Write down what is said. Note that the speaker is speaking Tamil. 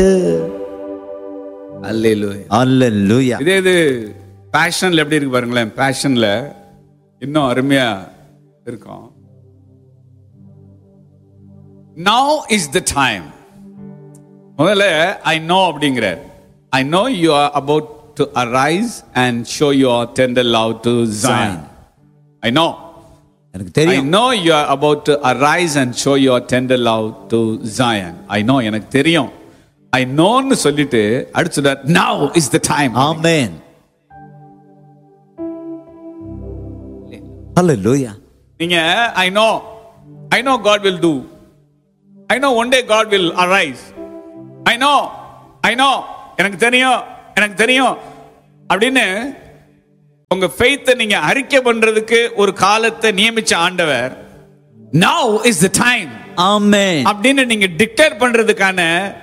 அல்லேலூயா அல்லேலூயா இதே இது பேஷன்ல எப்படி இருக்கு பாருங்களேன் பேஷன்ல இன்னும் அருமையா இருக்கும் நவ் இஸ் த டைம் முதல்ல ஐ நோ அப்படிங்கிறார் I know you are about to arise and show your tender love to join I know எனக்கு I தெரியும் know you are about to arise and show your tender love to Zion. I know எனக்கு தெரியும் I knowன்னு சொல்லிட்டு அடுத்து now is the time. ஆமென் அல்லேலூயா நீங்க I know I know God will do. I know one day God will arise. I know I know எனக்கு தெரியும் எனக்கு தெரியும் அப்படின்னு உங்க ஃபெய்த்தை நீங்க அறிக்கை பண்றதுக்கு ஒரு காலத்தை நியமிச்ச ஆண்டவர் now is the time ஆமென் அப்படின்னு நீங்க டிக்ளேர் பண்றதுக்கான